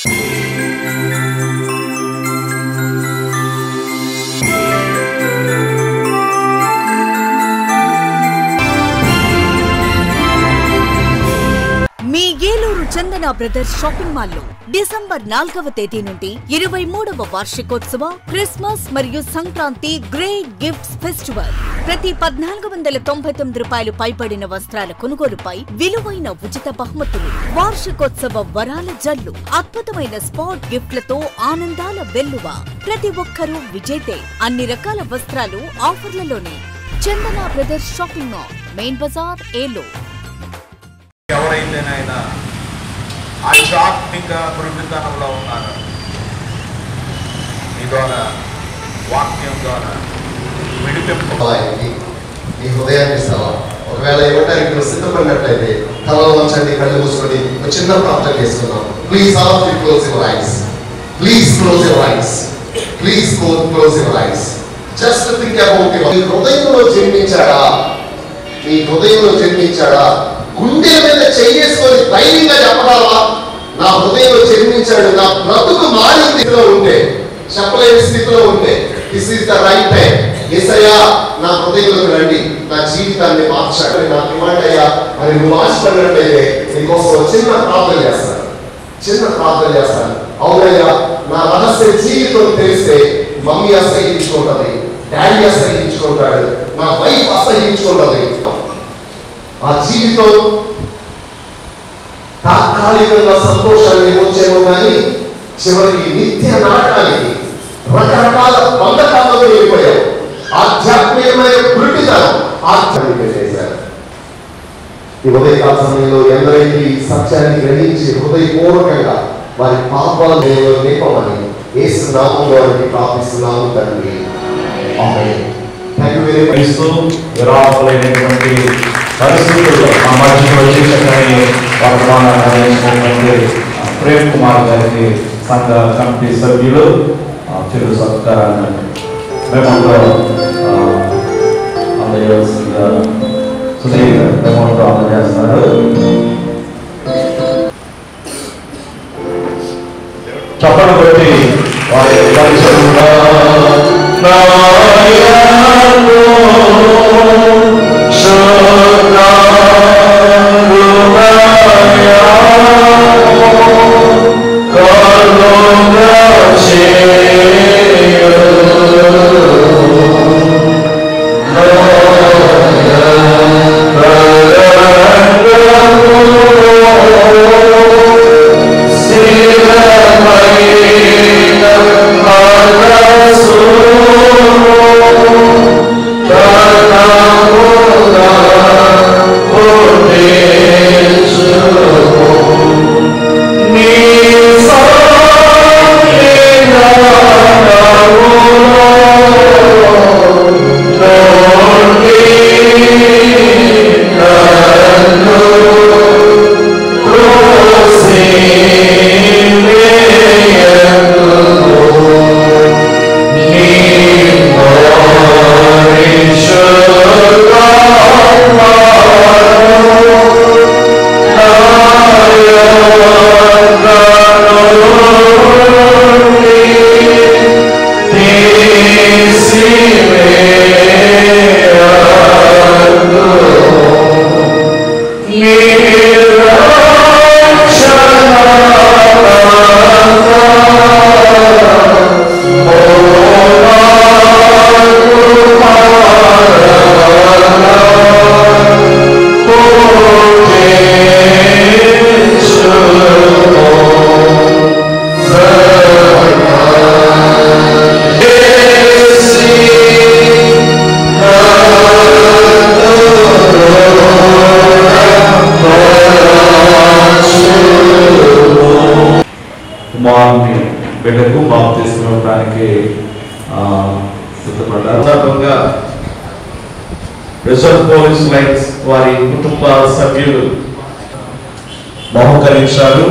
మీ Eluru Chandana brothers shopping mall లో December నాలుగవ తేదీ నుండి ఇరవై మూడవ వార్షికోత్సవ క్రిస్మస్ మరియు సంక్రాంతి గ్రేట్ గిఫ్ట్స్ ఫెస్టివల్ ప్రతి పద్నాలుగు వందల తొంభై తొమ్మిది రూపాయలు పైబడిన వస్త్రాల కొనుగోలుపై విలువైన ఉచిత బహుమతులు వార్షికోత్సవ వరాల జల్లు అద్భుతమైన స్పాట్ గిఫ్ట్లతో ఆనందాల వెల్లువ ప్రతి ఒక్కరూ విజేతే అన్ని రకాల వస్త్రాలు ఆఫర్లలోనే Chandana brothers shopping mall main Bazar Eluru ఎవరైతేనైనా ఆధ్యాత్మిక మృగతనంలో ఉన్నారో మీ ద్వారా వాక్యం ద్వారా విడిపింపు ఆయనకి మీ హృదయాన్ని ఇస్తావా ఒకవేళ ఇవ్వడానికి మీరు సిద్ధపడినట్లయితే తలలో వంచండి కళ్ళు మూసుకొని ఒక చిన్న ప్రార్థన చేసుకుందాం please all of you close your eyes please close your eyes please close your eyes just think about మీ హృదయంలో జన్మించాడా మీ హృదయంలో జన్మించాడా గుండె మీద చెయ్యేసుకొని ధైర్యంగా చెప్పడాలా నా హృదయంలో జన్మించాడు నా బ్రతుకు మారిన స్థితిలో ఉంటే చెప్పలేని స్థితిలో ఉంటే this is the right time ఏసయ్యా నా హృదయంలోకి రండి నా జీవితాన్ని మార్చాడు నాకు ఇవ్వండి అయ్యా మరి నువ్వు ఆశపడినట్లయితే నీకోసం ఒక చిన్న ప్రార్థన చేస్తాను చిన్న ప్రార్థన చేస్తాను అవునయ్యా నా రహస్య జీవితం తెలిస్తే మమ్మీ అసహించుకుంటది డాడీ అసహించుకుంటాడు నా వైఫ్ అసహించుకుంటది ఆ జీవితం తాత్కాలికంగా సంతోషాన్ని వచ్చేమో కానీ చివరికి నిత్య నాటకానికి రకరకాల బంధకాలలో వెళ్ళిపోయావు ఆధ్యాత్మికమైన పురిటితనం ఆధ్యాత్మిక చేశారు ఈ ఉదయకాల సమయంలో ఎందరైతే ఈ సత్యాన్ని గ్రహించి హృదయపూర్వకంగా వారి పాపాల దేవుడు నింపమని యేసు నామం వారికి ప్రార్థిస్తున్నాము తండ్రి ఆమేన్ థ్యాంక్ యూ వెరీ మచ్ క్రీస్తు విరాకులైనటువంటి పరిస్థితుల్లో మా మధ్యలో వచ్చేసరికి వర్తమానాన్ని అందించినటువంటి ప్రేమ్ కుమార్ గారికి సంఘ కమిటీ సభ్యులు ఆ, చిరు సత్కారాన్ని మేమందరూ ఆ, అందజేయాల్సిందిగా సుధీర్ మేమందరూ అందజేస్తున్నారు చప్పట్లు పెట్టి వారి పరిచయంగా కుమారుని బిడ్డకు బాగు తీసుకురావడానికి సిద్ధపడ్డారు సందర్భంగా రిజర్వ్ పోలీస్ లైన్స్ వారి కుటుంబ సభ్యులు బహుకరించారు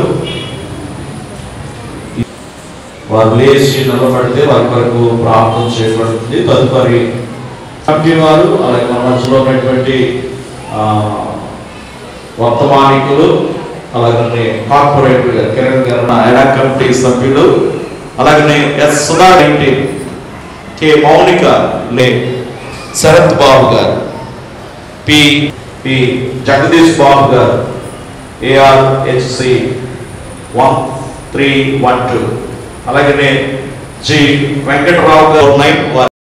వారు లేచి నిలబడితే వారి కొరకు ప్రార్థన చేయబడుతుంది తదుపరి కమిటీ వారు అలాగే మన మధ్యలో ఉన్నటువంటి ఆ, వర్తమానికులు అలాగనే కార్పొరేట్ కిరణ్ గారు నా ఎడా కమిటీ సభ్యులు అలాగనే ఎస్ సుధా ఏంటి కె మౌనిక లే శరత్ బాబు గారు పి పి జగదీష్ బాబు గారు ARHC one three one two అలాగనే జి వెంకటరావు గారు నైన్